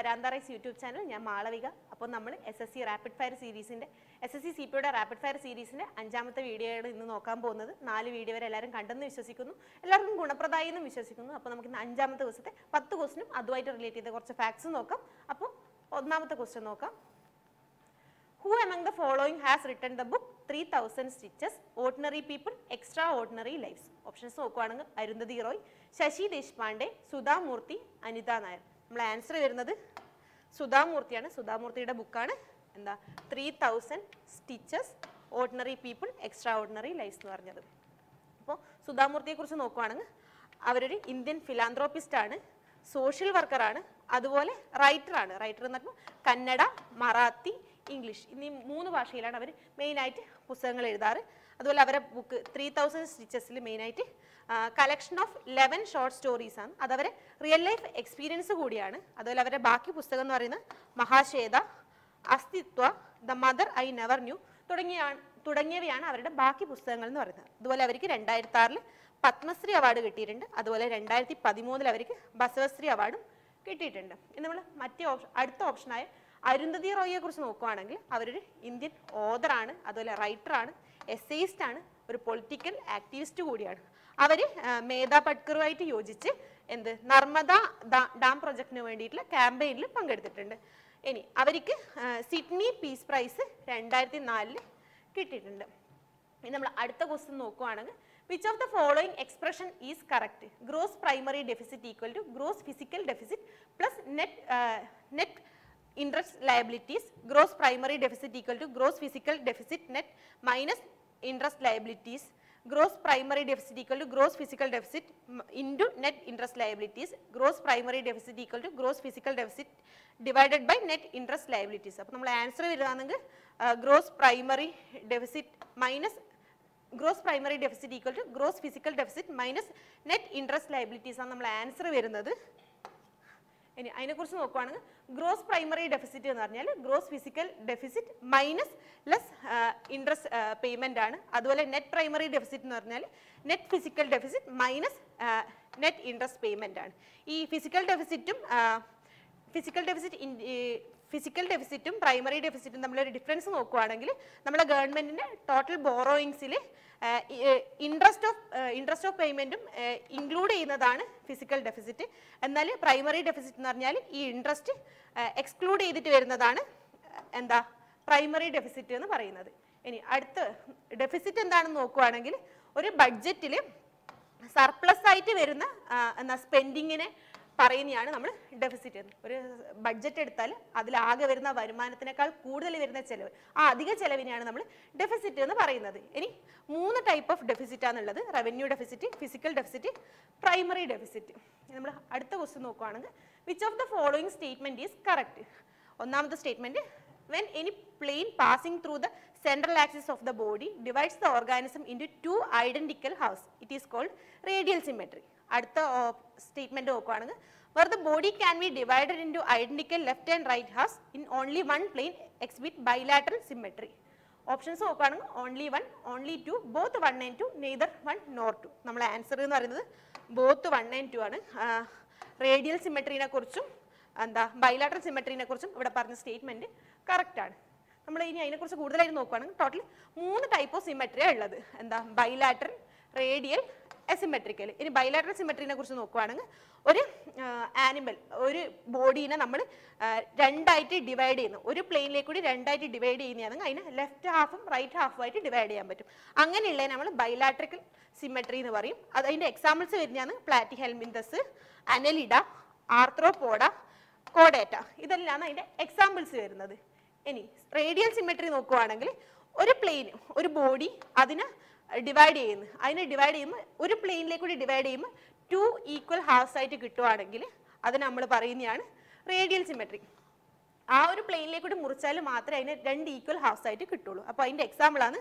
വേദാന്ത YouTube channel ഞാൻ മാളവിക അപ്പോൾ നമ്മൾ S S C rapid fire സീരീസിൻ്റെ എസ് എസ് സി സി പിയുടെ റാപ്പിഡ് ഫയർ സീരീസിൻ്റെ അഞ്ചാമത്തെ വീഡിയോയാണ് ഇന്ന് നോക്കാൻ പോകുന്നത് നാല് വീഡിയോ വരെ എല്ലാവരും കണ്ടെന്ന് വിശ്വസിക്കുന്നു എല്ലാവർക്കും ഗുണപ്രദമായി എന്നും വിശ്വസിക്കുന്നു അപ്പോൾ നമുക്ക് ഇന്ന് അഞ്ചാമത്തെ ദിവസത്തെ പത്ത് ക്വസ്റ്റിനും അതുമായിട്ട് റിലേറ്റ് ചെയ്ത കുറച്ച് ഫാക്ട്സ് നോക്കാം അപ്പോൾ ഒന്നാമത്തെ ക്വസ്റ്റ്യൻ നോക്കാം who among the following has written the book 3000 stitches ordinary people extraordinary lives options നോക്കുവാണെങ്കിൽ അരുന്ധതി റോയ് ശശി ദേശ്പാണ്ഡെ സുധാമൂർത്തി അനിത നായർ നമ്മൾ ആൻസർ വരുന്നത് സുധാമൂർത്തിയാണ് സുധാമൂർത്തിയുടെ ബുക്കാണ് എന്താ three thousand stitches ordinary people extraordinary lifes എന്ന് പറഞ്ഞത് അപ്പോൾ സുധാമൂർത്തിയെ കുറിച്ച് നോക്കുവാണെങ്കിൽ അവരൊരു ഇന്ത്യൻ ഫിലാന്ത്രോപ്പിസ്റ്റ് ആണ് സോഷ്യൽ വർക്കറാണ് അതുപോലെ റൈറ്ററാണ് റൈറ്റർ എന്ന് പറഞ്ഞാൽ കന്നഡ മറാത്തി ഇംഗ്ലീഷ് എന്നീ മൂന്ന് ഭാഷയിലാണ് അവർ മെയിനായിട്ട് പുസ്തകങ്ങൾ എഴുതാറ് അതുപോലെ അവരെ ബുക്ക് ത്രീ തൗസൻഡ് സ്റ്റിച്ചസിൽ മെയിനായിട്ട് collection of eleven short stories ആണ് അതവരെ റിയൽ ലൈഫ് എക്സ്പീരിയൻസ് കൂടിയാണ് അതുപോലെ അവരുടെ ബാക്കി പുസ്തകം എന്ന് പറയുന്നത് Mahashweta Astitva the mother I never knew തുടങ്ങിയ തുടങ്ങിയവയാണ് അവരുടെ ബാക്കി പുസ്തകങ്ങൾ എന്ന് പറയുന്നത് അതുപോലെ അവർക്ക് രണ്ടായിരത്തി ആറിൽ പത്മശ്രീ അവാർഡ് കിട്ടിയിട്ടുണ്ട് അതുപോലെ രണ്ടായിരത്തി പതിമൂന്നിൽ അവർക്ക് ബസവശ്രീ അവാർഡും കിട്ടിയിട്ടുണ്ട് ഇനി നമ്മൾ മറ്റേ ഓപ്ഷൻ അടുത്ത ഓപ്ഷനായ അരുന്ധതി റോയിയെ കുറിച്ച് നോക്കുവാണെങ്കിൽ അവരൊരു ഇന്ത്യൻ ഓതറാണ് അതുപോലെ റൈറ്ററാണ് എസ്സേയിസ്റ്റ് ആണ് ഒരു പൊളിറ്റിക്കൽ ആക്ടിവിസ്റ്റ് കൂടിയാണ് അവർ മേധാ പട്കറുമായിട്ട് യോജിച്ച് എന്ത് നർമ്മദ ദാ- ഡാം പ്രൊജക്ടിന് വേണ്ടിയിട്ടുള്ള ക്യാമ്പയിനിൽ പങ്കെടുത്തിട്ടുണ്ട് ഇനി അവർക്ക് സിഡ്നി പീസ് പ്രൈസ് രണ്ടായിരത്തി നാലില് കിട്ടിയിട്ടുണ്ട് ഇനി നമ്മൾ അടുത്ത ക്വസ്റ്റ്യൻ നോക്കുവാണെങ്കിൽ which of the following expression is correct gross primary deficit equal to gross fiscal deficit plus net net interest liabilities gross primary deficit equal to gross fiscal deficit net minus interest liabilities gross primary deficit equal to gross fiscal deficit into net interest liabilities gross primary deficit equal to gross fiscal deficit divided by net interest liabilities അപ്പോൾ നമ്മൾ answer വരികയാണെങ്കിൽ gross primary deficit minus gross primary deficit equal to gross fiscal deficit minus net interest liabilities ആണ് നമ്മൾ answer വരുന്നത് ഇനി അതിനെക്കുറിച്ച് നോക്കുവാണെങ്കിൽ gross primary deficit എന്ന് പറഞ്ഞാൽ gross fiscal deficit minus less interest payment ആണ് അതുപോലെ നെറ്റ് പ്രൈമറി ഡെഫിസിറ്റ് എന്ന് പറഞ്ഞാൽ net fiscal deficit minus net interest payment ആണ് ഈ ഫിസിക്കൽ ഡെഫിസിറ്റും ഫിസിക്കൽ ഡെഫിസിറ്റ് ഫിസിക്കൽ ഡെഫിസിറ്റും പ്രൈമറി ഡെഫിസിറ്റും തമ്മിലൊരു ഡിഫറൻസ് നോക്കുവാണെങ്കിൽ നമ്മുടെ ഗവൺമെന്റിന്റെ ടോട്ടൽ ബോറോയിങ്സിൽ ഇൻട്രസ്റ്റ് ഓഫ് ഇൻട്രസ്റ്റ് ഓഫ് പേയ്മെന്റും ഇൻക്ലൂഡ് ചെയ്യുന്നതാണ് ഫിസിക്കൽ ഡെഫിസിറ്റ് എന്നാൽ പ്രൈമറി ഡെഫിസിറ്റ് എന്ന് പറഞ്ഞാൽ ഈ ഇൻട്രസ്റ്റ് എക്സ്ക്ലൂഡ് ചെയ്തിട്ട് വരുന്നതാണ് ഏഹ്, എന്താ പ്രൈമറി ഡെഫിസിറ്റ് എന്ന് പറയുന്നത് ഇനി അടുത്ത ഡെഫിസിറ്റ് എന്താണെന്ന് നോക്കുവാണെങ്കിൽ ഒരു ബഡ്ജറ്റിൽ സർപ്ലസ് ആയിട്ട് വരുന്ന ആ, എന്നാ സ്പെൻഡിങ്ങിനെ പറയുന്നതാണ് നമ്മൾ ഡെഫിസിറ്റ് എന്ന് ഒരു ബഡ്ജറ്റ് എടുത്താൽ അതിലാകെ വരുന്ന വരുമാനത്തിനേക്കാൾ കൂടുതൽ വരുന്ന ചെലവ് ആ അധിക ചെലവിനെയാണ് നമ്മൾ ഡെഫിസിറ്റ് എന്ന് പറയുന്നത് ഇനി മൂന്ന് ടൈപ്പ് ഓഫ് ഡെഫിസിറ്റ് ആണുള്ളത് revenue deficit fiscal deficit primary deficit നമ്മൾ അടുത്ത ക്വസ്റ്റ്യൻ നോക്കുവാണെങ്കിൽ which of the following statement is correct ഒന്നാമത്തെ statement when any plane passing through the central axis of the body divides the organism into two identical halves it is called radial symmetry അടുത്ത statement നോക്കുവാണെങ്കിൽ where the body can be divided into identical left and right halves in only one plane exhibit bilateral symmetry options നോക്കുകയാണെങ്കിൽ only one only two both one and two neither one nor two നമ്മളെ answer എന്ന് പറയുന്നത് both one and two ആണ് radial സിമെട്രീനെ കുറിച്ചും എന്താ bilateral സിമെട്രീനെ കുറിച്ചും ഇവിടെ പറഞ്ഞ സ്റ്റേറ്റ്മെന്റ് കറക്റ്റ് ആണ് നമ്മൾ ഇനി അതിനെക്കുറിച്ച് കൂടുതലായിട്ട് നോക്കുകയാണെങ്കിൽ ടോട്ടൽ മൂന്ന് ടൈപ്പ് ഓഫ് സിമെട്രിയാണ് ഉള്ളത് എന്താ ബൈലാറ്ററൽ റേഡിയൽ എസിമെട്രിക്കൽ ഇനി ബൈലാറ്ററൽ സിമെട്രീനെ കുറിച്ച് നോക്കുകയാണെങ്കിൽ ഒരു ആനിമൽ ഒരു ബോഡീനെ നമ്മൾ രണ്ടായിട്ട് ഡിവൈഡ് ചെയ്യുന്നു ഒരു പ്ലെയിനിലേക്ക് കൂടി രണ്ടായിട്ട് ഡിവൈഡ് ചെയ്യുന്നതാണെങ്കിൽ അതിന് ലെഫ്റ്റ് ഹാഫും റൈറ്റ് ഹാഫും ആയിട്ട് ഡിവൈഡ് ചെയ്യാൻ പറ്റും അങ്ങനെയുള്ളതിനെ നമ്മൾ ബൈലാട്രിക്കൽ സിമെട്രി എന്ന് പറയും അത് അതിൻ്റെ എക്സാമ്പിൾസ് വരുന്നതാണ് പ്ലാറ്റി ഹെൽമിന്തസ് അനലിഡ ആർത്രോപോഡ കോഡേറ്റ ഇതെല്ലാം അതിൻ്റെ എക്സാമ്പിൾസ് വരുന്നത് ഇനി റേഡിയൽ സിമെട്രി നോക്കുവാണെങ്കിൽ ഒരു പ്ലെയിൻ ഒരു ബോഡി അതിനെ ഡിവൈഡ് ചെയ്യുന്നു അതിനെ ഡിവൈഡ് ചെയ്യുമ്പോൾ ഒരു പ്ലെയിനിലേക്ക് കൂടി ഡിവൈഡ് ചെയ്യുമ്പോൾ ടു ഈക്വൽ ഹാഫ്സ് ആയിട്ട് കിട്ടുവാണെങ്കിൽ അത് നമ്മൾ പറയുന്നതാണ് റേഡിയൽ സിമെട്രി ആ ഒരു പ്ലെയിനിലേക്ക് കൂടി മുറിച്ചാൽ മാത്രമേ അതിന് രണ്ട് ഈക്വൽ ഹാഫ്സ് ആയിട്ട് കിട്ടുള്ളൂ അപ്പോൾ അതിൻ്റെ എക്സാമ്പിളാണ്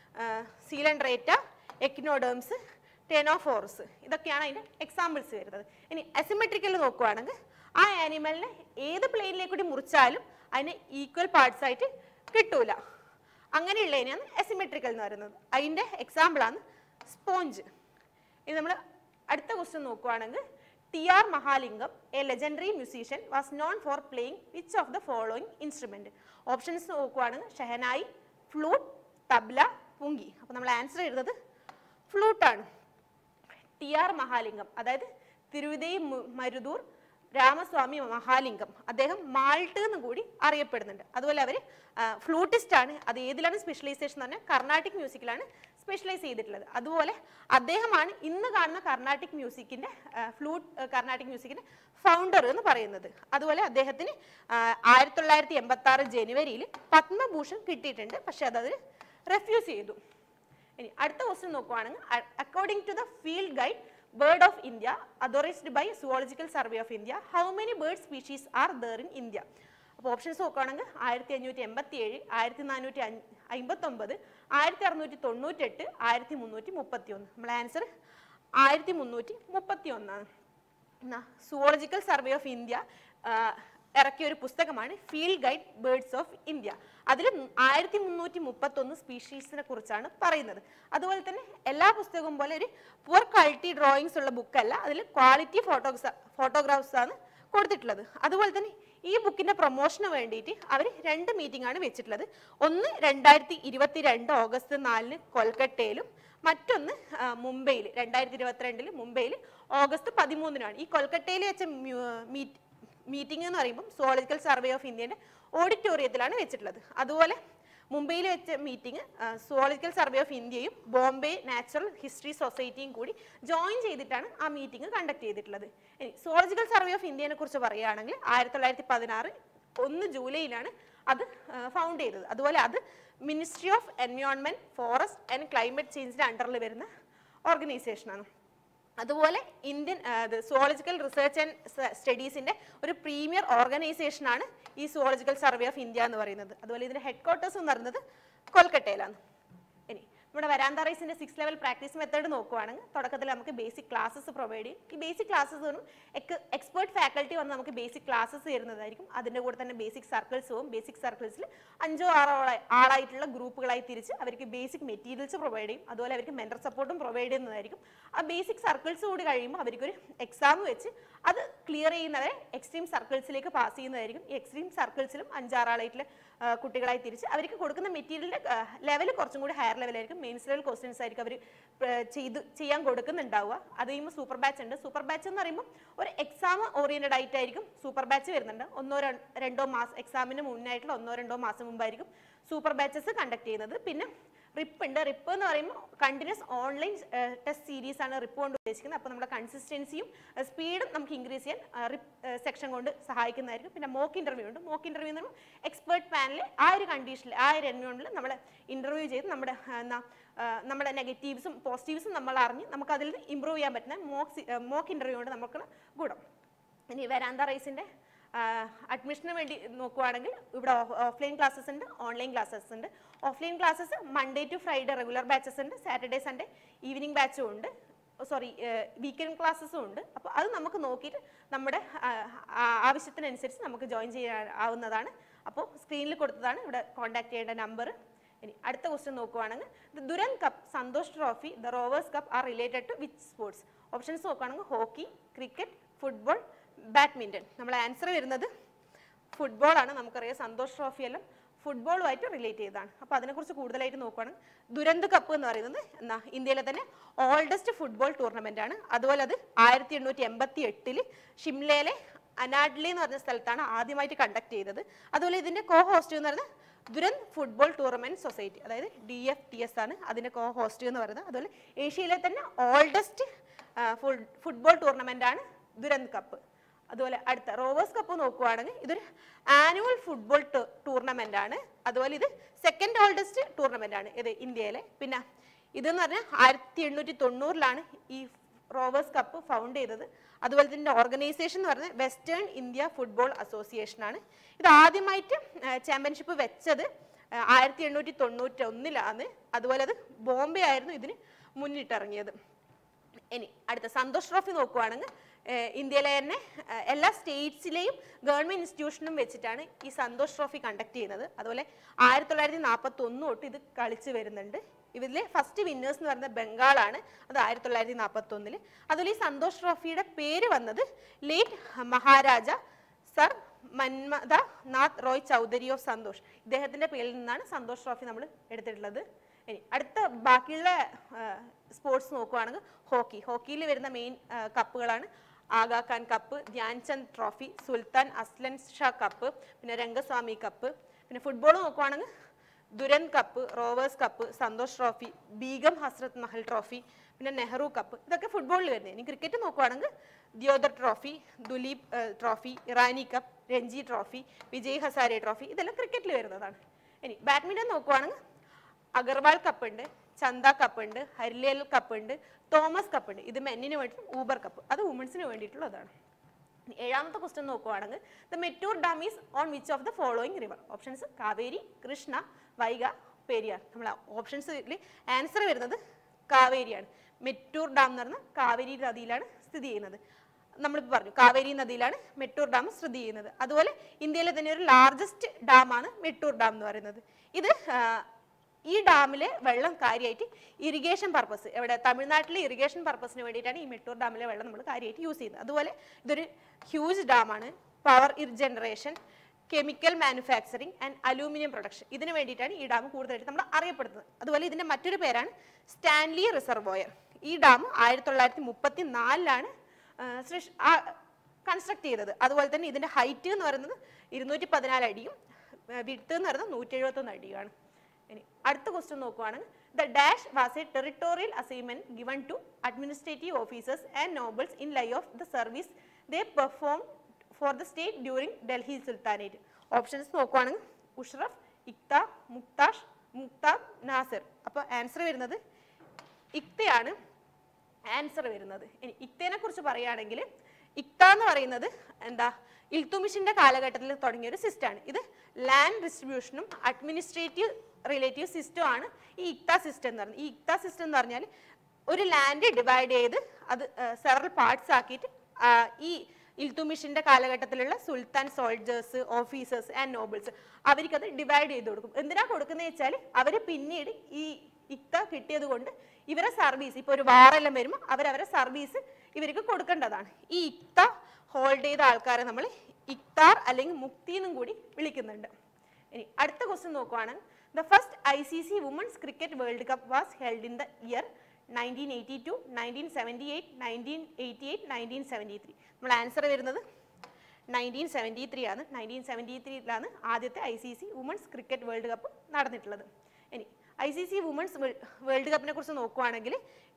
സീലൻഡ്രേറ്റ എക്നോഡേംസ് ടെനോഫോറസ് ഇതൊക്കെയാണ് അതിൻ്റെ എക്സാമ്പിൾസ് വരുന്നത് ഇനി അസിമെട്രിക്കൽ നോക്കുവാണെങ്കിൽ ആ ആനിമലിനെ ഏത് പ്ലെയിനിലേക്ക് കൂടി മുറിച്ചാലും അതിന് ഈക്വൽ പാർട്സ് ആയിട്ട് കിട്ടൂല അങ്ങനെയുള്ളതിനാണ് അസിമെട്രിക്കൽ എന്ന് പറയുന്നത് അതിൻ്റെ എക്സാമ്പിളാണ് സ്പോഞ്ച് ഇനി നമ്മൾ അടുത്ത ക്വസ്റ്റ്യൻ നോക്കുവാണെങ്കിൽ T R Mahalingam a legendary musician was known for playing which of the following instrument options നോക്കുവാണെങ്കിൽ ഷെഹനായി ഫ്ലൂട്ട് തബ്ല പുങ്കി അപ്പോൾ നമ്മൾ ആൻസർ എഴുതുന്നത് ഫ്ലൂട്ടാണ് ടി ആർ മഹാലിംഗം അതായത് തിരുവിതൈ മു- മരുതൂർ രാമസ്വാമി മഹാലിംഗം അദ്ദേഹം മാൾട്ട് എന്ന് കൂടി അറിയപ്പെടുന്നുണ്ട് അതുപോലെ അവർ ഫ്ലൂട്ടിസ്റ്റ് ആണ് അത് ഏതിലാണ് സ്പെഷ്യലൈസേഷൻ എന്ന് പറഞ്ഞാൽ കർണാട്ടിക് മ്യൂസിക്കിലാണ് സ്പെഷ്യലൈസ് ചെയ്തിട്ടുള്ളത് അതുപോലെ അദ്ദേഹമാണ് ഇന്ന് കാണുന്ന കർണാട്ടിക് മ്യൂസിക്കിന്റെ ഫ്ലൂട്ട് കർണാട്ടിക് മ്യൂസിക്കിന്റെ ഫൗണ്ടർ എന്ന് പറയുന്നത് അതുപോലെ അദ്ദേഹത്തിന് ആയിരത്തി തൊള്ളായിരത്തി എൺപത്തി ആറ് ജനുവരിയിൽ പത്മഭൂഷൺ കിട്ടിയിട്ടുണ്ട് പക്ഷെ അതത് റെഫ്യൂസ് ചെയ്തു ഇനി അടുത്ത ക്വസ്റ്റ്യൻ നോക്കുവാണെങ്കിൽ according to the field guide bird of India authorised by zoological survey of India how many bird species are there in India അപ്പോൾ ഓപ്ഷൻസ് നോക്കുകയാണെങ്കിൽ ആയിരത്തി അഞ്ഞൂറ്റി എൺപത്തി ഏഴ് ആയിരത്തി നാനൂറ്റി അമ്പത്തൊമ്പത് ആയിരത്തി അറുന്നൂറ്റി തൊണ്ണൂറ്റെട്ട് ആയിരത്തി മുന്നൂറ്റി മുപ്പത്തി ഒന്ന് നമ്മളെ ആൻസർ ആയിരത്തി മുന്നൂറ്റി മുപ്പത്തി ഒന്നാണ് സുവോളജിക്കൽ സർവേ ഓഫ് ഇന്ത്യ ഇറക്കിയ ഒരു പുസ്തകമാണ് field guide birds of India അതിൽ ആയിരത്തി മുന്നൂറ്റി മുപ്പത്തൊന്ന് സ്പീഷീസിനെ കുറിച്ചാണ് പറയുന്നത് അതുപോലെ തന്നെ എല്ലാ പുസ്തകവും പോലെ ഒരു പുവർ ക്വാളിറ്റി ഡ്രോയിങ്സ് ഉള്ള ബുക്കല്ല അതിൽ ക്വാളിറ്റി ഫോട്ടോഗ്രാഫ്സ് ഫോട്ടോഗ്രാഫ്സ് ആണ് കൊടുത്തിട്ടുള്ളത് അതുപോലെ തന്നെ ഈ ബുക്കിന്റെ പ്രൊമോഷന് വേണ്ടിയിട്ട് അവർ രണ്ട് മീറ്റിംഗ് ആണ് വെച്ചിട്ടുള്ളത് ഒന്ന് രണ്ടായിരത്തി ഇരുപത്തി രണ്ട് ഓഗസ്റ്റ് നാലിന് കൊൽക്കട്ടയിലും മറ്റൊന്ന് ആ, മുംബൈയിൽ രണ്ടായിരത്തി ഇരുപത്തിരണ്ടിൽ മുംബൈയിൽ ഓഗസ്റ്റ് പതിമൂന്നിനാണ് ഈ കൊൽക്കട്ടയിൽ വെച്ച മീറ്റ് മീറ്റിംഗ് എന്ന് പറയുമ്പോൾ സുവോളജിക്കൽ സർവേ ഓഫ് ഇന്ത്യയുടെ ഓഡിറ്റോറിയത്തിലാണ് വെച്ചിട്ടുള്ളത് അതുപോലെ മുംബൈയിൽ വെച്ച മീറ്റിംഗ് സുവോളജിക്കൽ സർവേ ഓഫ് ഇന്ത്യയും ബോംബെ നാച്ചുറൽ ഹിസ്റ്ററി സൊസൈറ്റിയും കൂടി ജോയിൻ ചെയ്തിട്ടാണ് ആ മീറ്റിംഗ് കണ്ടക്ട് ചെയ്തിട്ടുള്ളത് ഇനി സുവോളജിക്കൽ സർവേ ഓഫ് ഇന്ത്യനെ കുറിച്ച് പറയുകയാണെങ്കിൽ ആയിരത്തി തൊള്ളായിരത്തി പതിനാറ് ഒന്ന് ജൂലൈയിലാണ് അത് ഫൗണ്ട് ചെയ്തത് അതുപോലെ അത് ministry of environment forest and climate ചേഞ്ചിന്റെ അണ്ടറിൽ വരുന്ന ഓർഗനൈസേഷനാണ് അതുപോലെ ഇന്ത്യൻ സുവോളജിക്കൽ റിസർച്ച് ആൻഡ് സ്റ്റഡീസിന്റെ ഒരു പ്രീമിയർ ഓർഗനൈസേഷനാണ് ഈ സുവോളജിക്കൽ സർവേ ഓഫ് ഇന്ത്യ എന്ന് പറയുന്നത് അതുപോലെ ഇതിന്റെ ഹെഡ് ക്വാർട്ടേഴ്സ് എന്ന് പറയുന്നത് കൊൽക്കട്ടയിലാണ് ഇനി നമ്മുടെ വരാന്ത റൈസിന്റെ സിക്സ് ലെവൽ പ്രാക്ടീസ് മെത്തേഡ് നോക്കുവാണെങ്കിൽ തുടക്കത്തിൽ നമുക്ക് ബേസിക് ക്ലാസ്സസ് പ്രൊവൈഡ് ചെയ്യും ഈ ബേസിക് ക്ലാസ്സസ് വരും എക്സ്പേർട്ട് ഫാക്കൽറ്റി വന്ന് നമുക്ക് ബേസിക് ക്ലാസ്സസ് തരുന്നതായിരിക്കും അതിന്റെ കൂടെ തന്നെ ബേസിക് സർക്കിൾസ് പോകും ബേസിക് സർക്കിൾസിൽ അഞ്ചോ ആറോ ആളായി- ആളായിട്ടുള്ള ഗ്രൂപ്പുകളായി തിരിച്ച് അവർക്ക് ബേസിക് മെറ്റീരിയൽസ് പ്രൊവൈഡ് ചെയ്യും അതുപോലെ അവർക്ക് മെന്റർ സപ്പോർട്ടും പ്രൊവൈഡ് ചെയ്യുന്നതായിരിക്കും ആ ബേസിക് സർക്കിൾസ് കൂടി കഴിയുമ്പോൾ അവർക്കൊരു എക്സാം വെച്ച് അത് ക്ലിയർ ചെയ്യുന്നവരെ എക്സ്ട്രീം സർക്കിൾസിലേക്ക് പാസ് ചെയ്യുന്നതായിരിക്കും ഈ എക്സ്ട്രീം സർക്കിൾസിലും അഞ്ചാറാളായിട്ടുള്ള ആ, കുട്ടികളായി തിരിച്ച് അവർക്ക് കൊടുക്കുന്ന മെറ്റീരിയലിന്റെ ലെവൽ കുറച്ചും കൂടി ഹയർ ലെവലായിരിക്കും മെയിൻസ് ലെവൽ ക്വസ്റ്റ്യൻസ് ആയിരിക്കും അവർ ചെയ്ത് ചെയ്യാൻ കൊടുക്കുന്നുണ്ടാവുക അത് കഴിയുമ്പോൾ സൂപ്പർ ബാച്ച് ഉണ്ട് സൂപ്പർ ബാച്ച് എന്ന് പറയുമ്പോൾ ഒരു എക്സാം ഓറിയന്റഡ് ആയിട്ടായിരിക്കും സൂപ്പർ ബാച്ച് വരുന്നുണ്ട് ഒന്നോ ര- രണ്ടോ മാസം എക്സാമിന് മുന്നായിട്ടുള്ള ഒന്നോ രണ്ടോ മാസം മുമ്പായിരിക്കും സൂപ്പർ ബാച്ചസ് കണ്ടക്ട് ചെയ്യുന്നത് പിന്നെ റിപ്പ് ഉണ്ട് റിപ്പ് എന്ന് പറയുമ്പോൾ കണ്ടിന്യൂസ് ഓൺലൈൻ ടെസ്റ്റ് സീരീസ് ആണ് റിപ്പ് കൊണ്ട് ഉദ്ദേശിക്കുന്നത് അപ്പോൾ നമ്മുടെ കൺസിസ്റ്റൻസിയും സ്പീഡും നമുക്ക് ഇൻക്രീസ് ചെയ്യാൻ റിപ്പ് സെക്ഷൻ കൊണ്ട് സഹായിക്കുന്നതായിരിക്കും പിന്നെ മോക്ക് ഇന്റർവ്യൂ ഉണ്ട് മോക്ക് ഇന്റർവ്യൂ എന്ന് പറയുമ്പോൾ എക്സ്പേർട്ട് പാനലിൽ ആ ഒരു കണ്ടീഷനിൽ ആ ഒരു എൻവയോണിൽ നമ്മൾ ഇന്റർവ്യൂ ചെയ്ത് നമ്മുടെ ആ, എന്നാ ആ, നമ്മുടെ നെഗറ്റീവ്സും പോസിറ്റീവ്സും നമ്മൾ അറിഞ്ഞ് നമുക്ക് അതിൽ നിന്ന് ഇമ്പ്രൂവ് ചെയ്യാൻ പറ്റുന്ന മോക്ക് മോക്ക് ഇന്റർവ്യൂ കൊണ്ട് നമുക്ക് ഗുണം ഇനി വരാന്ത റൈസിന്റെ അഡ്മിഷന് വേണ്ടി നോക്കുവാണെങ്കിൽ ഇവിടെ ഓഫ്ലൈൻ ക്ലാസ്സസ് ഉണ്ട് ഓൺലൈൻ ക്ലാസ്സസ് ഉണ്ട് offline classes Monday to Friday regular batches ഉണ്ട് സാറ്റർഡേ സൺഡേ ഈവനിങ് ബാച്ചും ഉണ്ട് സോറി വീക്കെൻഡ് ക്ലാസ്സസും ഉണ്ട് അപ്പോൾ അത് നമുക്ക് നോക്കിയിട്ട് നമ്മുടെ ആ, ആ, ആവശ്യത്തിനനുസരിച്ച് നമുക്ക് ജോയിൻ ചെയ്യാൻ ആവുന്നതാണ് അപ്പോൾ സ്ക്രീനിൽ കൊടുത്തതാണ് ഇവിടെ കോൺടാക്ട് ചെയ്യേണ്ട നമ്പർ ഇനി അടുത്ത ക്വസ്റ്റ്യൻ നോക്കുവാണെങ്കിൽ the Durand cup Santosh trophy the rovers cup are related to which sports options നോക്കുകയാണെങ്കിൽ ഹോക്കി ക്രിക്കറ്റ് ഫുട്ബോൾ ബാഡ്മിൻ്റൺ നമ്മൾ ആൻസർ വരുന്നത് ഫുട്ബോൾ ആണ് നമുക്കറിയാം സന്തോഷ് ട്രോഫി എല്ലാം ഫുട്ബോളുമായിട്ട് റിലേറ്റ് ചെയ്തതാണ് അപ്പോൾ അതിനെക്കുറിച്ച് കൂടുതലായിട്ട് നോക്കുകയാണെങ്കിൽ ദുരന്ത് കപ്പ് എന്ന് പറയുന്നത് എന്നാ ഇന്ത്യയിലെ തന്നെ ഓൾഡസ്റ്റ് ഫുട്ബോൾ ടൂർണമെന്റ് ആണ് അതുപോലെ അത് ആയിരത്തി എണ്ണൂറ്റി എൺപത്തി എട്ടില് ഷിംലയിലെ അനാഡ്ലി എന്ന് പറഞ്ഞ സ്ഥലത്താണ് ആദ്യമായിട്ട് കണ്ടക്ട് ചെയ്തത് അതുപോലെ ഇതിന്റെ കോ ഹോസ്റ്റ് എന്ന് പറയുന്നത് ദുരന്ത് ഫുട്ബോൾ ടൂർണമെന്റ് സൊസൈറ്റി അതായത് ഡി എഫ് ടി എസ് ആണ് അതിന്റെ കോ ഹോസ്റ്റ് എന്ന് പറയുന്നത് അതുപോലെ ഏഷ്യയിലെ തന്നെ ഓൾഡസ്റ്റ് ഫുട്ബോൾ ടൂർണമെന്റ് ആണ് ദുരന്ത് കപ്പ് അതുപോലെ അടുത്ത റോവേഴ്സ് കപ്പ് നോക്കുവാണെങ്കിൽ ഇതൊരു ആനുവൽ ഫുട്ബോൾ ടൂർണമെന്റ് ആണ് അതുപോലെ ഇത് സെക്കൻഡ് ഓൾഡസ്റ്റ് ടൂർണമെന്റ് ആണ് ഇത് ഇന്ത്യയിലെ പിന്നെ ഇതെന്ന് പറഞ്ഞാൽ ആയിരത്തി എണ്ണൂറ്റി തൊണ്ണൂറിലാണ് ഈ റോവേഴ്സ് കപ്പ് ഫൗണ്ട് ചെയ്തത് അതുപോലെ തന്നെ ഓർഗനൈസേഷൻ എന്ന് പറയുന്നത് വെസ്റ്റേൺ ഇന്ത്യ ഫുട്ബോൾ അസോസിയേഷൻ ആണ് ഇത് ആദ്യമായിട്ട് ചാമ്പ്യൻഷിപ്പ് വെച്ചത് ആയിരത്തി എണ്ണൂറ്റി തൊണ്ണൂറ്റി ഒന്നിലാണ് അതുപോലെ അത് ബോംബെ ആയിരുന്നു ഇതിന് മുന്നിട്ടിറങ്ങിയത് ഇനി അടുത്ത സന്തോഷ് ട്രോഫി നോക്കുവാണെങ്കിൽ ഏഹ് ഇന്ത്യയിലെ തന്നെ ഏഹ് എല്ലാ സ്റ്റേറ്റ്സിലെയും ഗവൺമെന്റ് ഇൻസ്റ്റിറ്റ്യൂഷനും വെച്ചിട്ടാണ് ഈ സന്തോഷ് ട്രോഫി കണ്ടക്ട് ചെയ്യുന്നത് അതുപോലെ ആയിരത്തി തൊള്ളായിരത്തി നാൽപ്പത്തി ഒന്ന് തൊട്ട് ഇത് കളിച്ച് വരുന്നുണ്ട് ഇതിലെ ഫസ്റ്റ് വിന്നേഴ്സ് എന്ന് പറയുന്നത് ബംഗാളാണ് അത് ആയിരത്തി തൊള്ളായിരത്തി നാൽപ്പത്തി ഒന്നില് അതുപോലെ ഈ സന്തോഷ് ട്രോഫിയുടെ പേര് വന്നത് late Maharaja sir Manmatha Nath Roy Chowdhury of Santosh ഇദ്ദേഹത്തിന്റെ പേരിൽ നിന്നാണ് സന്തോഷ് ട്രോഫി നമ്മൾ എടുത്തിട്ടുള്ളത് ഇനി അടുത്ത ബാക്കിയുള്ള സ്പോർട്സ് നോക്കുവാണെങ്കിൽ ഹോക്കി ഹോക്കിയിൽ വരുന്ന മെയിൻ കപ്പുകളാണ് Aga Khan cup Dhyan Chand trophy Sultan Azlan Shah cup പിന്നെ രംഗസ്വാമി കപ്പ് പിന്നെ ഫുട്ബോൾ നോക്കുവാണെങ്കിൽ Durand cup Rovers cup Santosh trophy Begum Hazrat Mahal trophy പിന്നെ നെഹ്റു കപ്പ് ഇതൊക്കെ ഫുട്ബോളിൽ വരുന്നത് ഇനി ക്രിക്കറ്റ് നോക്കുവാണെങ്കിൽ ദിയോദർ ട്രോഫി ദുലീപ് ഏഹ്, trophy Irani cup Ranji trophy Vijay Hazare trophy ഇതെല്ലാം ക്രിക്കറ്റിൽ വരുന്നതാണ് ഇനി ബാഡ്മിൻ്റൺ നോക്കുവാണെങ്കിൽ അഗർവാൾ കപ്പ് ഉണ്ട് ചന്ത കപ്പ് ഉണ്ട് ഹരിലേൽ കപ്പ് ഉണ്ട് തോമസ് കപ്പ് ഉണ്ട് ഇത് മെന്നിന് വേണ്ടി ഊബർ കപ്പ് അത് വുമൻസിന് വേണ്ടിയിട്ടുള്ളതാണ് ഇനി ഏഴാമത്തെ ക്വസ്റ്റ്യൻ നോക്കുവാണെങ്കിൽ the Mettur dam is on which of the following river options Kaveri Krishna Vaigai Periyar നമ്മൾ ഓപ്ഷൻസിൽ ആൻസർ വരുന്നത് കാവേരിയാണ് മെറ്റൂർ ഡാം എന്ന് പറഞ്ഞാൽ കാവേരി നദിയിലാണ് സ്ഥിതി ചെയ്യുന്നത് നമ്മളിപ്പോൾ പറഞ്ഞു കാവേരി നദിയിലാണ് മെട്ടൂർ ഡാം സ്ഥിതി ചെയ്യുന്നത് അതുപോലെ ഇന്ത്യയിലെ തന്നെ ഒരു ലാർജസ്റ്റ് ഡാമാണ് മെട്ടൂർ ഡാം എന്ന് പറയുന്നത് ഇത് ആ, ഈ ഡാമിലെ വെള്ളം കാര്യമായിട്ട് ഇറിഗേഷൻ പർപ്പസ് എവിടെ തമിഴ്നാട്ടിലെ ഇറിഗേഷൻ പർപ്പസിന് വേണ്ടിയിട്ടാണ് ഈ മെട്ടൂർ ഡാമിലെ വെള്ളം നമ്മൾ കാര്യമായിട്ട് യൂസ് ചെയ്യുന്നത് അതുപോലെ ഇതൊരു ഹ്യൂജ് ഡാമാണ് പവർ ഇർ generation chemical manufacturing and aluminium production ഇതിന് വേണ്ടിയിട്ടാണ് ഈ ഡാം കൂടുതലായിട്ട് നമ്മൾ അറിയപ്പെടുന്നത് അതുപോലെ ഇതിന്റെ മറ്റൊരു പേരാണ് സ്റ്റാൻലി റിസർവോയർ ഈ ഡാം ആയിരത്തി തൊള്ളായിരത്തി മുപ്പത്തി നാലിലാണ് കൺസ്ട്രക്ട് ചെയ്തത് അതുപോലെ തന്നെ ഇതിന്റെ ഹൈറ്റ് എന്ന് പറയുന്നത് ഇരുന്നൂറ്റി പതിനാല് അടിയും വിട്ട് എന്ന് പറയുന്നത് നൂറ്റി എഴുപത്തൊന്ന് അടിയുമാണ് ഇനി അടുത്ത ക്വസ്റ്റ്യൻ നോക്കുവാണെങ്കിൽ the dash was a territorial assignment given to administrative officers and nobles in lieu of the service they perform for the state during Delhi sultanate options നോക്കുവാണെങ്കിൽ ഉഷ്റഫ് ഇക്ത മുക്താഷ് മുക്താബ് നാസിർ അപ്പോൾ ആൻസർ വരുന്നത് ഇക്തയാണ് ആൻസർ വരുന്നത് ഇനി ഇക്തേനെ കുറിച്ച് പറയുകയാണെങ്കിൽ ഇക്ത എന്ന് പറയുന്നത് എന്താ ഇൽത്തുമിഷിന്റെ കാലഘട്ടത്തിൽ തുടങ്ങിയ ഒരു സിസ്റ്റമാണ് ഇത് ലാൻഡ് ഡിസ്ട്രിബ്യൂഷനും അഡ്മിനിസ്ട്രേറ്റീവ് റിലേറ്റീവ് സിസ്റ്റം ആണ് ഈ ഇക്ത സിസ്റ്റം എന്ന് പറയുന്നത് ഈ ഇക്ത സിസ്റ്റം എന്ന് പറഞ്ഞാൽ ഒരു ലാൻഡ് ഡിവൈഡ് ചെയ്ത് അത് സെവറൽ പാർട്സ് ആക്കിയിട്ട് ആ, ഈ ഇൽത്തുമിഷിന്റെ കാലഘട്ടത്തിലുള്ള sultan soldiers officers and nobles അവർക്കത് ഡിവൈഡ് ചെയ്ത് കൊടുക്കും എന്തിനാ കൊടുക്കുന്നത് വെച്ചാൽ അവർ പിന്നീട് ഈ ഇക്ത കിട്ടിയത് കൊണ്ട് ഇവരെ സർവീസ് ഇപ്പോൾ ഒരു വാറെല്ലാം വരുമ്പോൾ അവരവരെ സർവീസ് ഇവർക്ക് കൊടുക്കേണ്ടതാണ് ഈ ഇക്ത ഹോൾഡ് ചെയ്ത ആൾക്കാരെ നമ്മൾ ഇക്താർ അല്ലെങ്കിൽ മുക്തി എന്നും കൂടി വിളിക്കുന്നുണ്ട് ഇനി അടുത്ത ക്വസ്റ്റ്യൻ നോക്കുവാണെങ്കിൽ the first I C C women's cricket world cup was held in the year nineteen eighty two nineteen seventy eight nineteen eighty eight nineteen seventy three നമ്മൾ ആൻസർ വരുന്നത് നയൻറ്റീൻ സെവൻറ്റി ത്രീ ആണ് nineteen seventy ത്രീയിലാണ് ആദ്യത്തെ I C C women's cricket world cup നടന്നിട്ടുള്ളത് ഇനി I C C women's world കപ്പിനെ കുറിച്ച് നോക്കുവാണെങ്കിൽ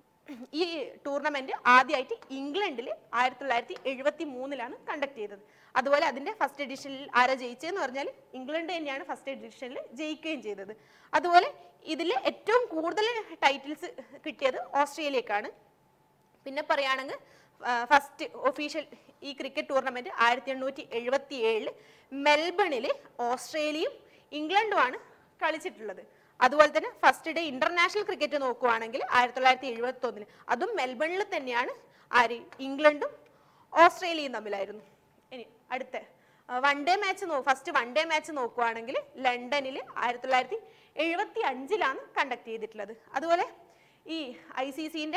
ഈ ടൂർണമെന്റ് ആദ്യമായിട്ട് ഇംഗ്ലണ്ടിൽ ആയിരത്തി തൊള്ളായിരത്തി എഴുപത്തി മൂന്നിലാണ് കണ്ടക്ട് ചെയ്തത് അതുപോലെ അതിന്റെ ഫസ്റ്റ് എഡിഷനിൽ ആരാ ജയിച്ചതെന്ന് പറഞ്ഞാൽ ഇംഗ്ലണ്ട് തന്നെയാണ് ഫസ്റ്റ് എഡിഷനിൽ ജയിക്കുകയും ചെയ്തത് അതുപോലെ ഇതിൽ ഏറ്റവും കൂടുതൽ ടൈറ്റിൽസ് കിട്ടിയത് ഓസ്ട്രേലിയക്കാണ് പിന്നെ പറയുകയാണെങ്കിൽ ഫസ്റ്റ് ഒഫീഷ്യൽ ഈ ക്രിക്കറ്റ് ടൂർണമെന്റ് ആയിരത്തി എണ്ണൂറ്റി എഴുപത്തി ഏഴില് മെൽബണിൽ ഓസ്ട്രേലിയയും ഇംഗ്ലണ്ടുമാണ് കളിച്ചിട്ടുള്ളത് അതുപോലെ തന്നെ ഫസ്റ്റ് ഡേ ഇന്റർനാഷണൽ ക്രിക്കറ്റ് നോക്കുവാണെങ്കിൽ ആയിരത്തി തൊള്ളായിരത്തി എഴുപത്തി ഒന്നിൽ അതും മെൽബണിൽ തന്നെയാണ് ആര് ഇംഗ്ലണ്ടും ഓസ്ട്രേലിയയും തമ്മിലായിരുന്നു ഇനി അടുത്ത one day match no first one day match നോക്കുവാണെങ്കിൽ ലണ്ടനിൽ ആയിരത്തി തൊള്ളായിരത്തി എഴുപത്തി അഞ്ചിലാണ് കണ്ടക്ട് ചെയ്തിട്ടുള്ളത് അതുപോലെ ഈ ഐ സി സിൻ്റെ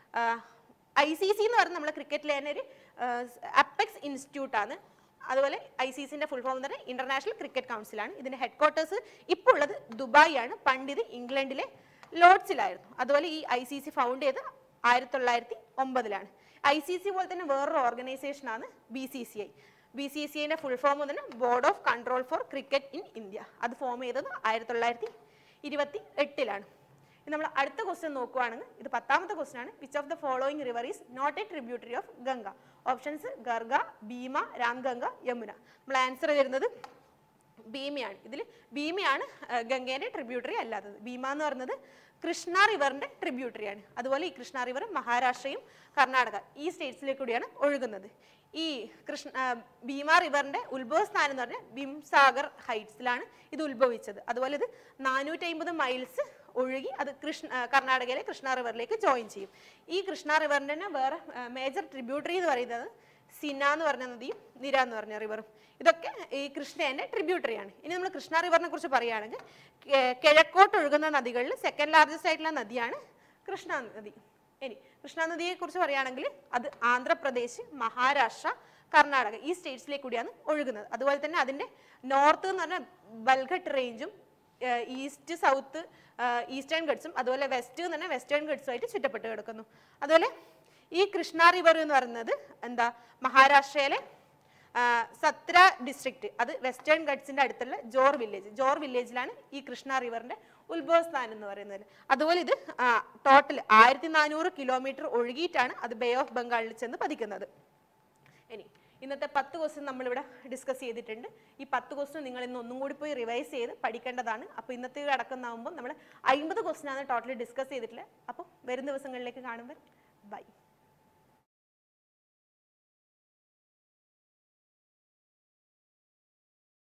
ഐ സി സി എന്ന് പറയുന്നത് നമ്മുടെ ക്രിക്കറ്റിലെ തന്നെ ഒരു അപ്പെക്സ് ഇൻസ്റ്റിറ്റ്യൂട്ട് ആണ് അതുപോലെ ഐ സി സിന്റെ ഫുൾ ഫോം എന്ന് പറഞ്ഞാൽ ഇന്റർനാഷണൽ ക്രിക്കറ്റ് കൗൺസിലാണ് ഇതിന്റെ ഹെഡ് ക്വാർട്ടേഴ്സ് ഇപ്പോൾ ഉള്ളത് ദുബായ് ആണ് പണ്ട് ഇത് ഇംഗ്ലണ്ടിലെ ലോർഡ്സിലായിരുന്നു അതുപോലെ ഈ ഐ സി സി ഫൗണ്ട് ചെയ്ത് ആയിരത്തി തൊള്ളായിരത്തി ഒമ്പതിലാണ് ഐ സി സി പോലെ തന്നെ വേറൊരു ഓർഗനൈസേഷനാണ് B C C I B C C ഐന്റെ ഫുൾ ഫോം തന്നെ board of control for cricket in India അത് ഫോം ചെയ്തത് ആയിരത്തി തൊള്ളായിരത്തി ഇരുപത്തി എട്ടിലാണ് ഇനി നമ്മൾ അടുത്ത ക്വസ്റ്റ്യൻ നോക്കുവാണെങ്കിൽ ഇത് പത്താമത്തെ ക്വസ്റ്റ്യൻ ആണ് which of the following river is not a tributary of Ganga options Garga Bhima Ramganga Yamuna നമ്മൾ ആൻസർ വരുന്നത് ഭീമയാണ് ഇതിൽ ഭീമയാണ് ആ, ഗംഗേന്റെ ട്രിബ്യൂട്ടറി അല്ലാത്തത് ഭീമ എന്ന് പറയുന്നത് കൃഷ്ണ റിവറിന്റെ ട്രിബ്യൂട്ടറിയാണ് അതുപോലെ ഈ കൃഷ്ണ റിവർ മഹാരാഷ്ട്രയും കർണാടക ഈ സ്റ്റേറ്റ്സിലേക്ക് കൂടിയാണ് ഒഴുകുന്നത് ഈ കൃഷ്ണ ആ, ഭീമ റിവറിന്റെ ഉത്ഭവസ്ഥാനം എന്ന് പറഞ്ഞാൽ ഭീംസാഗർ ഹൈറ്റ്സിലാണ് ഇത് ഉത്ഭവിച്ചത് അതുപോലെ ഇത് നാനൂറ്റി അമ്പത് മൈൽസ് ഒഴുകി അത് കൃഷ്ണ ആ, കർണാടകയിലെ കൃഷ്ണ റിവറിലേക്ക് ജോയിൻ ചെയ്യും ഈ കൃഷ്ണ റിവറിന്റെ തന്നെ വേറെ മേജർ ട്രിബ്യൂട്ടറി എന്ന് പറയുന്നത് സിന എന്ന് പറഞ്ഞ നദിയും നിര എന്ന് പറഞ്ഞ റിവറും ഇതൊക്കെ ഈ കൃഷ്ണേന്റെ ട്രിബ്യൂട്ടറിയാണ് ഇനി നമ്മൾ കൃഷ്ണ റിവറിനെ കുറിച്ച് പറയുകയാണെങ്കിൽ കെ- കിഴക്കോട്ട് ഒഴുകുന്ന നദികളിൽ സെക്കൻഡ് ലാർജസ്റ്റ് ആയിട്ടുള്ള നദിയാണ് കൃഷ്ണ നദി ഇനി കൃഷ്ണ നദിയെ കുറിച്ച് പറയുകയാണെങ്കിൽ അത് ആന്ധ്രാപ്രദേശ് മഹാരാഷ്ട്ര കർണാടക ഈ സ്റ്റേറ്റ്സിലേക്ക് കൂടിയാണ് ഒഴുകുന്നത് അതുപോലെ തന്നെ അതിന്റെ നോർത്ത് എന്ന് പറഞ്ഞാൽ ബൽഘട്ട് റേഞ്ചും ഈസ്റ്റ് സൗത്ത് ഈസ്റ്റേൺ ഗഡ്സും അതുപോലെ വെസ്റ്റ് എന്ന് പറഞ്ഞാൽ വെസ്റ്റേൺ ഗഡ്സുമായിട്ട് ചുറ്റപ്പെട്ട് കിടക്കുന്നു അതുപോലെ ഈ കൃഷ്ണ റിവർ എന്ന് പറയുന്നത് എന്താ മഹാരാഷ്ട്രയിലെ ആ, സത്ര ഡിസ്ട്രിക്റ്റ് അത് വെസ്റ്റേൺ ഗഡ്സിന്റെ അടുത്തുള്ള ജോർ വില്ലേജ് ജോർ വില്ലേജിലാണ് ഈ കൃഷ്ണ റിവറിന്റെ ഉത്ഭവസ്ഥാനം എന്ന് പറയുന്നത് അതുപോലെ ഇത് ടോട്ടൽ ആയിരത്തി നാനൂറ് കിലോമീറ്റർ ഒഴുകിയിട്ടാണ് അത് ബേ ഓഫ് ബംഗാളിൽ ചെന്ന് പതിക്കുന്നത് ഇനി ഇന്നത്തെ പത്ത് ക്വസ്റ്റ്യൻ നമ്മളിവിടെ ഡിസ്കസ് ചെയ്തിട്ടുണ്ട് ഈ പത്ത് ക്വസ്റ്റ്യൻ നിങ്ങൾ ഇന്ന് ഒന്നും കൂടി പോയി റിവൈസ് ചെയ്ത് പഠിക്കേണ്ടതാണ് അപ്പോൾ ഇന്നത്തെ അടക്കുന്നതാകുമ്പോൾ നമ്മൾ അമ്പത് ക്വസ്റ്റ്യൻ ആണ് ടോട്ടലി ഡിസ്കസ് ചെയ്തിട്ടുള്ളത് അപ്പോൾ വരും ദിവസങ്ങളിലേക്ക് കാണുമ്പോൾ ബൈ